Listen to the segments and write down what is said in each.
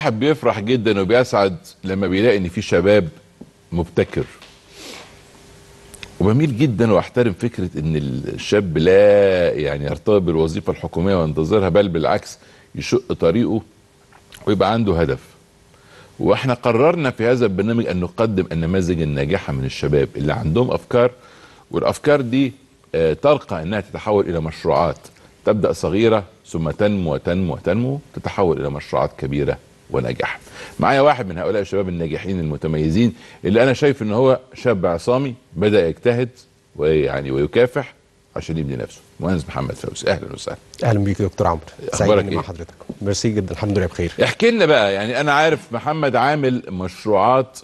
الواحد بيفرح جدا وبيسعد لما بيلاقي ان في شباب مبتكر وبميل جدا واحترم فكره ان الشاب لا يعني يرتبط بالوظيفه الحكوميه وينتظرها بل بالعكس يشق طريقه ويبقى عنده هدف واحنا قررنا في هذا البرنامج ان نقدم النماذج الناجحه من الشباب اللي عندهم افكار والافكار دي آه، ترقى انها تتحول الى مشروعات تبدا صغيره ثم تنمو وتنمو وتنمو تتحول الى مشروعات كبيره وناجحه. معايا واحد من هؤلاء الشباب الناجحين المتميزين اللي انا شايف ان هو شاب عصامي بدا يجتهد ويعني ويكافح عشان يبني نفسه. مهندس محمد فوزي اهلا وسهلا. اهلا بيك يا دكتور عمرو أخبارك سعيد إني إيه؟ مع حضرتك ميرسي جدا الحمد لله بخير احكي لنا بقى يعني انا عارف محمد عامل مشروعات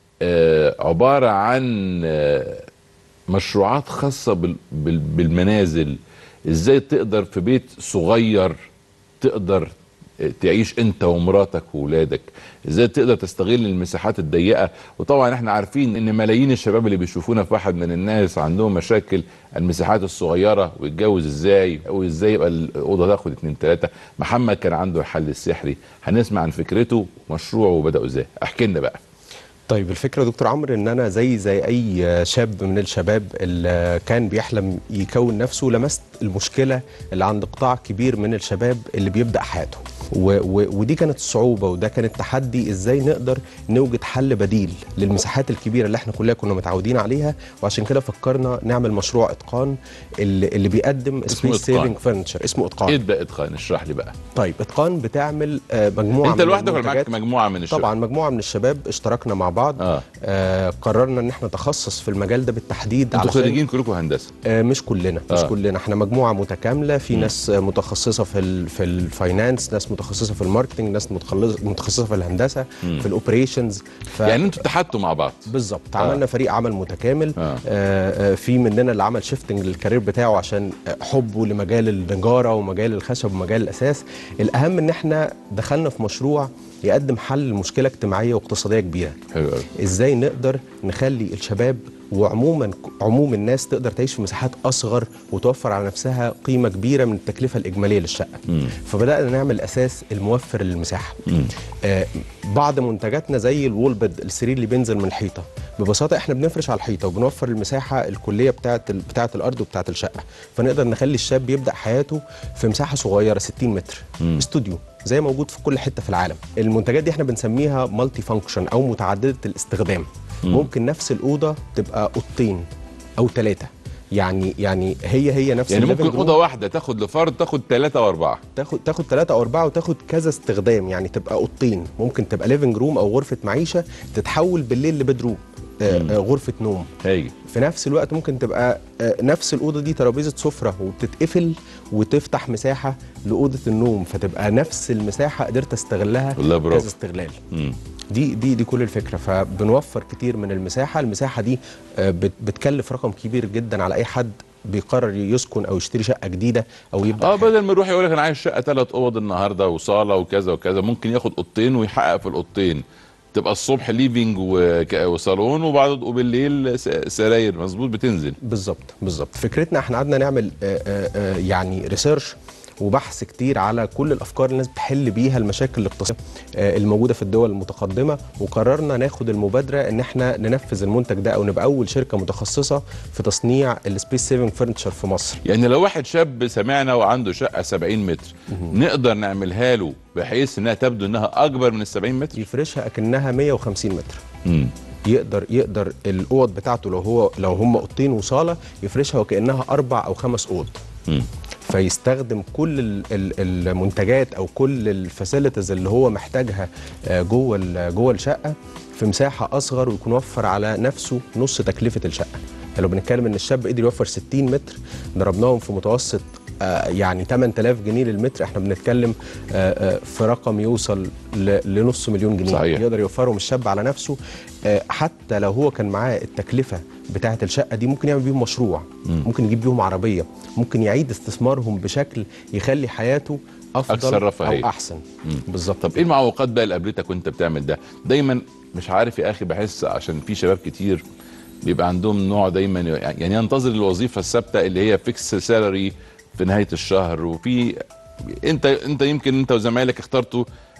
آه، عباره عن آه، مشروعات خاصه بال- بال- بالمنازل ازاي تقدر في بيت صغير تقدر آه، تعيش انت ومراتك واولادك ازاي تقدر تستغل المساحات الضيقه وطبعا احنا عارفين ان ملايين الشباب اللي بيشوفونا في واحد من الناس عندهم مشاكل المساحات الصغيره ويتجوز ازاي وازاي يبقى الاوضه تاخد اتنين تلاته محمد كان عنده الحل السحري هنسمع عن فكرته مشروعه وبداوا ازاي احكي لنا بقى طيب الفكره يا دكتور عمرو ان انا زي زي اي شاب من الشباب اللي كان بيحلم يكون نفسه لمست المشكله اللي عند قطاع كبير من الشباب اللي بيبدا حياته و و ودي كانت الصعوبه وده كان التحدي ازاي نقدر نوجد حل بديل للمساحات الكبيره اللي احنا كلنا كنا متعودين عليها وعشان كده فكرنا نعمل مشروع اتقان اللي, اللي بيقدم اسمه سبيس إتقان. سيفنج فرنتشر اسمه اتقان ايه بقى اتقان اشرح لي بقى طيب اتقان بتعمل آه، مجموعه انت من لوحدك ولا معاك المنتجات. مجموعه من الشباب طبعا مجموعه من الشباب اشتركنا مع بعض آه. آه قررنا ان احنا نتخصص في المجال ده بالتحديد انتوا علشان خريجين كلكم هندسه آه مش كلنا مش آه. كلنا احنا مجموعه متكامله في ناس آه، متخصصه في ال في الفاينانس ناس متخصصه في الماركتنج ناس متخلص- متخصصه في الهندسه في الاوبريشنز ف... يعني انتوا اتحدتوا مع بعض بالظبط آه. عملنا فريق عمل متكامل آه. آه. آه في مننا اللي عمل شيفتنج للكارير بتاعه عشان آه، حبه لمجال النجاره ومجال الخشب ومجال الاساس الاهم ان احنا دخلنا في مشروع يقدم حل لمشكله اجتماعيه واقتصاديه كبيره حلو قوي ازاي نقدر نخلي الشباب وعموما عموم الناس تقدر تعيش في مساحات اصغر وتوفر على نفسها قيمه كبيره من التكلفه الاجماليه للشقه فبدانا نعمل اساس الموفر للمساحه آه بعض منتجاتنا زي الوول بيد السرير اللي بينزل من الحيطه ببساطه احنا بنفرش على الحيطه وبنوفر المساحه الكليه بتاعه ال- بتاعه الارض وبتاعه الشقه فنقدر نخلي الشاب يبدا حياته في مساحه صغيره 60 متر استوديو زي موجود في كل حته في العالم المنتجات دي احنا بنسميها مالتي فانكشن او متعدده الاستخدام ممكن نفس الاوضه تبقى اوضتين او ثلاثه يعني يعني هي هي نفس يعني الليفينج ممكن روم. اوضه واحده تاخد لفرد تاخد ثلاثه واربعه تاخد تاخد ثلاثة أو أربعة وتاخد كذا استخدام يعني تبقى أوضتين ممكن تبقى ليفنج روم أو غرفة معيشة تتحول بالليل لبدروم آه آه غرفة نوم هايل في نفس الوقت ممكن تبقى آه نفس الأوضة دي ترابيزة سفرة وبتتقفل وتفتح مساحة لأوضة النوم فتبقى نفس المساحة قدرت استغلها والله برافو. كذا استغلال مم. دي دي دي كل الفكره فبنوفر كتير من المساحه المساحه دي آه، بت- بتكلف رقم كبير جدا على اي حد بيقرر يسكن او يشتري شقه جديده او يبدا اه حياته. بدل ما يروح يقول لك انا عايز شقه ثلاث اوض النهارده وصاله وكذا وكذا ممكن ياخد اوضتين ويحقق في الاوضتين تبقى الصبح ليفينج وك- وصالون وبعد وبالليل س- سراير مظبوط بتنزل بالظبط بالظبط فكرتنا احنا قعدنا نعمل آه، آه، آه، يعني ريسيرش وبحث كتير على كل الافكار اللي الناس بتحل بيها المشاكل الاقتصاديه آه، الموجوده في الدول المتقدمه وقررنا ناخد المبادره ان احنا ننفذ المنتج ده او نبقى اول شركه متخصصه في تصنيع السبيس سيفنج فرنتشر في مصر يعني لو واحد شاب سمعنا وعنده شقه 70 متر نقدر نعملها له بحيث انها تبدو انها اكبر من ال 70 متر يفرشها اكنها 150 متر مم. يقدر يقدر الاوض بتاعته لو هو لو هم اوضتين وصاله يفرشها وكانها اربع او خمس اوض مم. فيستخدم كل ال- ال- المنتجات او كل الفاسيلتيز اللي هو محتاجها آه، جوه ال- جوه الشقه في مساحه اصغر ويكون وفر على نفسه نص تكلفه الشقه يعني لو بنتكلم ان الشاب قدر يوفر 60 متر ضربناهم في متوسط آه، يعني 8000 جنيه للمتر احنا بنتكلم آه، آه، في رقم يوصل ل- لنص مليون جنيه صحيح. يقدر يوفرهم الشاب على نفسه آه، حتى لو هو كان معاه التكلفه بتاعه الشقه دي ممكن يعمل بيهم مشروع ممكن يجيب بيهم عربيه ممكن يعيد استثمارهم بشكل يخلي حياته افضل أكثر رفاهية. او احسن بالظبط طب ايه المعوقات بقى اللي قابلتك وانت بتعمل ده دايما مش عارف يا اخي بحس عشان في شباب كتير بيبقى عندهم نوع دايما يعني ينتظر الوظيفه الثابته اللي هي فيكس سالري في نهايه الشهر وفي انت انت يمكن انت وزمايلك اخترتوا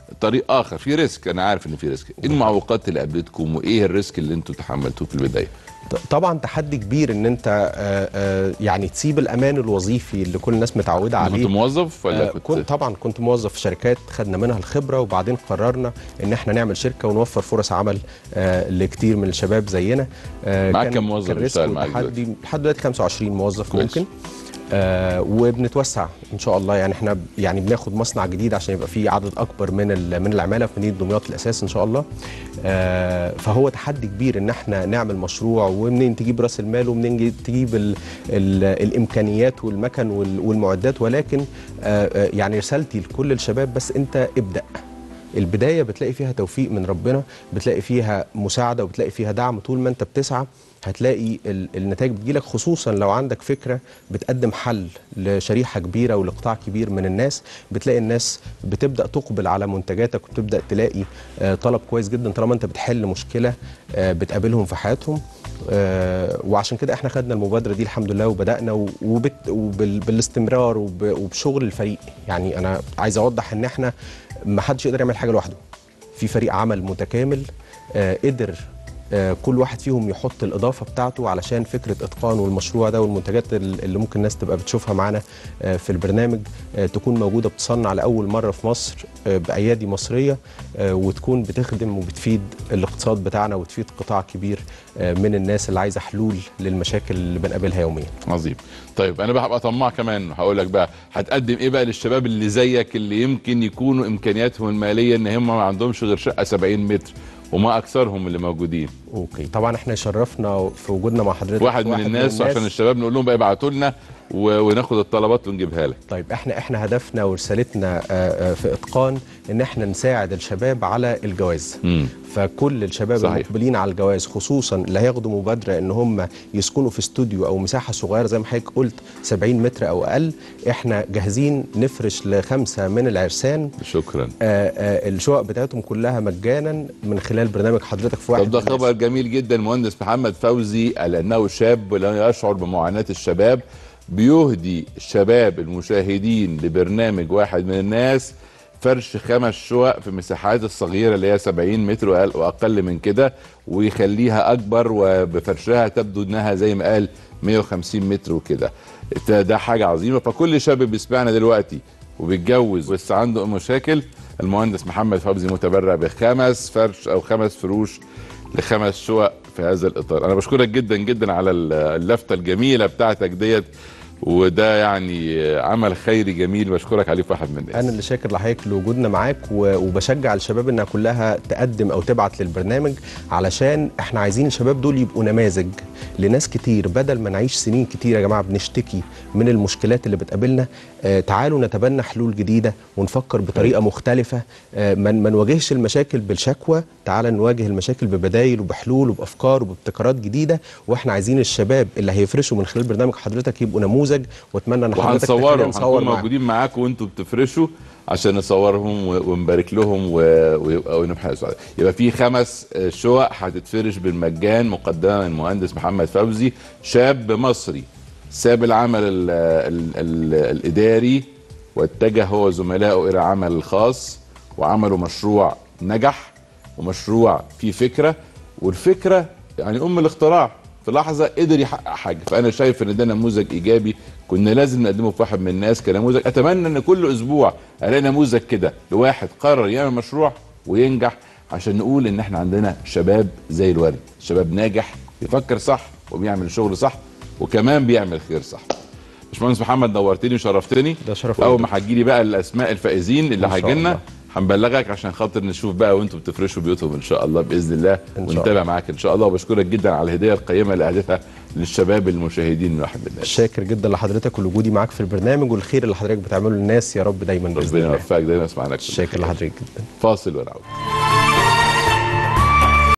طريق اخر في ريسك انا عارف ان في ريسك ايه المعوقات اللي قابلتكم وايه الريسك اللي انتوا تحملتوه في البدايه ط- طبعا تحدي كبير ان انت آه، آه، يعني تسيب الامان الوظيفي اللي كل الناس متعوده كنت عليه موظف ولا آه، كنت, كنت طبعا كنت موظف في شركات خدنا منها الخبره وبعدين قررنا ان احنا نعمل شركه ونوفر فرص عمل آه، لكتير من الشباب زينا آه، معاك كان- كام موظف كان ريسك بيشتغل معاك وتحدي لحد دلوقتي 25 موظف كويس. ممكن آه وبنتوسع ان شاء الله يعني احنا ب- يعني بناخد مصنع جديد عشان يبقى فيه عدد اكبر من ال- من العماله في مدينه دمياط الاساس ان شاء الله آه فهو تحدي كبير ان احنا نعمل مشروع ومنين تجيب راس المال ومنين جي- تجيب ال ال الامكانيات والمكن وال- والمعدات ولكن آه آه، يعني رسالتي لكل الشباب بس انت ابدا البدايه بتلاقي فيها توفيق من ربنا بتلاقي فيها مساعده وبتلاقي فيها دعم طول ما انت بتسعى هتلاقي ال- النتائج بتجيلك خصوصا لو عندك فكره بتقدم حل لشريحه كبيره ولقطاع كبير من الناس بتلاقي الناس بتبدا تقبل على منتجاتك وبتبدا تلاقي آه، طلب كويس جدا طالما انت بتحل مشكله آه، بتقابلهم في حياتهم آه، وعشان كده احنا خدنا المبادره دي الحمد لله وبدانا و- وبت- وبال- بالاستمرار وب- وبشغل الفريق يعني انا عايز اوضح ان احنا ما حدش يقدر يعمل حاجه لوحده في فريق عمل متكامل آه، قدر آه، كل واحد فيهم يحط الاضافه بتاعته علشان فكره اتقان والمشروع ده والمنتجات ال- اللي ممكن الناس تبقى بتشوفها معانا آه، في البرنامج آه، تكون موجوده بتصنع لاول مره في مصر آه، بايادي مصريه آه، وتكون بتخدم وبتفيد الاقتصاد بتاعنا وتفيد قطاع كبير آه، من الناس اللي عايزه حلول للمشاكل اللي بنقابلها يوميا عظيم طيب انا بقى هبقى طماع كمان هقول لك بقى هتقدم ايه بقى للشباب اللي زيك اللي يمكن يكونوا امكانياتهم الماليه ان هم ما عندهمش غير شقه 70 متر وما اكثرهم اللي موجودين اوكي طبعا احنا شرفنا في وجودنا مع حضرتك واحد من الناس عشان الشباب نقول لهم بقى ابعتوا لنا و- وناخد الطلبات ونجيبها لك طيب احنا احنا هدفنا ورسالتنا آه، آه، في اتقان ان احنا نساعد الشباب على الجواز مم. فكل الشباب صحيح. المقبلين على الجواز خصوصا اللي هياخدوا مبادره ان هم يسكنوا في استوديو او مساحه صغيره زي ما حضرتك قلت 70 متر او اقل احنا جاهزين نفرش لخمسه من العرسان شكرا آه، آه، الشقق بتاعتهم كلها مجانا من خلال برنامج حضرتك في واحد طب ده من الناس. خبر جميل جدا مهندس محمد فوزي لانه شاب لا يشعر بمعاناه الشباب بيهدي الشباب المشاهدين لبرنامج واحد من الناس فرش خمس شقق في مساحات الصغيره اللي هي 70 متر وأقل, واقل من كده ويخليها اكبر وبفرشها تبدو انها زي ما قال 150 متر وكده ده, ده حاجه عظيمه فكل شاب بيسمعنا دلوقتي وبيتجوز بس عنده مشاكل المهندس محمد فوزي متبرع بخمس فرش او خمس فروش لخمس شقق في هذا الاطار انا بشكرك جدا جدا على اللفته الجميله بتاعتك ديت وده يعني عمل خيري جميل بشكرك عليه في واحد من الناس انا اللي شاكر لحضرتك لوجودنا معاك و- وبشجع الشباب انها كلها تقدم او تبعت للبرنامج علشان احنا عايزين الشباب دول يبقوا نماذج لناس كتير بدل ما نعيش سنين كتير يا جماعه بنشتكي من المشكلات اللي بتقابلنا آه تعالوا نتبنى حلول جديده ونفكر بطريقه مختلفه آه ما ما نواجهش المشاكل بالشكوى تعال نواجه المشاكل ببدايل وبحلول وبافكار وبابتكارات جديده واحنا عايزين الشباب اللي هيفرشوا من خلال برنامج حضرتك يبقوا نموذج واتمنى ان حضرتك تخلينا وهنصورهم نصور هنكون معاهم. موجودين معاكم وانتم بتفرشوا عشان نصورهم و- ونبارك لهم و- ويبقى ونبقى سعداء يبقى في خمس آه، شقق هتتفرش بالمجان مقدمه من المهندس محمد فوزي شاب مصري ساب العمل ال ال ال الاداري واتجه هو وزملائه الى العمل الخاص وعملوا مشروع نجح ومشروع فيه فكره والفكره يعني ام الاختراع في لحظه قدر يحقق حاجه فانا شايف ان ده نموذج ايجابي كنا لازم نقدمه في واحد من الناس كنموذج اتمنى ان كل اسبوع الاقي نموذج كده لواحد قرر يعمل مشروع وينجح عشان نقول ان احنا عندنا شباب زي الورد شباب ناجح بيفكر صح وبيعمل شغل صح وكمان بيعمل خير صح باشمهندس محمد نورتني وشرفتني ده شرف واول ليا. ما هتجيلي بقى الاسماء الفائزين اللي إن شاء هيجي لنا الله. هنبلغك عشان خاطر نشوف بقى وانتم بتفرشوا بيوتهم ان شاء الله باذن الله إن شاء ونتابع معاك ان شاء الله وبشكرك جدا على الهديه القيمه اللي اهدتها للشباب المشاهدين من واحد من الناس شاكر جدا لحضرتك ولوجودي معاك في البرنامج والخير اللي حضرتك بتعمله للناس يا رب دايما باذن ربنا الله يوفقك دايما اسمعنا شاكر لحضرتك جدا فاصل ونعود